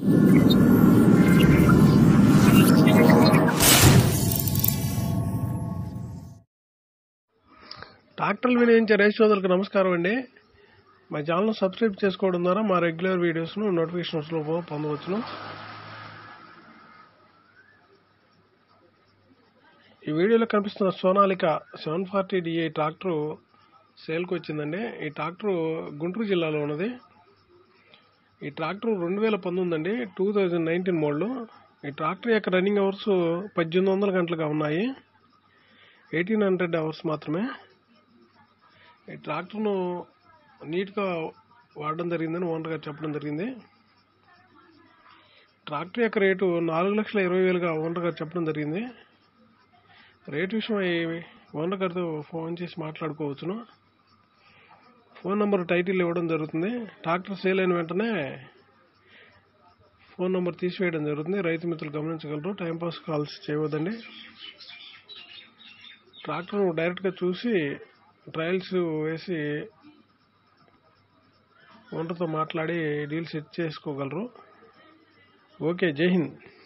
ట్రాక్టర్లు వినియోగించే రైతు సోదరులకు నమస్కారం అండి మా ఛానల్ సబ్స్క్రైబ్ చేసుకోవడం ద్వారా మా రెగ్యులర్ వీడియోస్ను నోటిఫికేషన్స్లో పొందవచ్చును ఈ వీడియోలో కనిపిస్తున్న Sonalika seven forty DI tractor సేల్కి వచ్చిందండి ఈ ట్రాక్టరు గుంటూరు జిల్లాలో ఉన్నది ఈ ట్రాక్టర్ రెండు వేల పంతొమ్మిది అండి టూ థౌజండ్ నైన్టీన్ మోడల్ ఈ ట్రాక్టర్ యొక్క రన్నింగ్ అవర్స్ పద్దెనిమిది వందల గంటలుగా ఉన్నాయి ఎయిటీన్ హండ్రెడ్ అవర్స్ మాత్రమే ఈ ట్రాక్టర్ను నీట్గా వాడడం జరిగిందని ఓనర్ గారు చెప్పడం జరిగింది ట్రాక్టర్ యొక్క రేటు నాలుగు లక్షల ఇరవై వేలుగా ఓనర్ గారు చెప్పడం జరిగింది రేటు విషయమై ఓనర్ గారితో ఫోన్ చేసి మాట్లాడుకోవచ్చును ఫోన్ నెంబర్ టైటిల్ ఇవ్వడం జరుగుతుంది ట్రాక్టర్ సేల్ అయిన వెంటనే ఫోన్ నెంబర్ తీసివేయడం జరుగుతుంది రైతు మిత్రులు గమనించగలరు టైంపాస్ కాల్స్ చేయవద్దండి ట్రాక్టర్ డైరెక్ట్గా చూసి ట్రయల్స్ వేసి ఓనర్తో మాట్లాడి డీల్ సెట్ చేసుకోగలరు ఓకే జై హింద్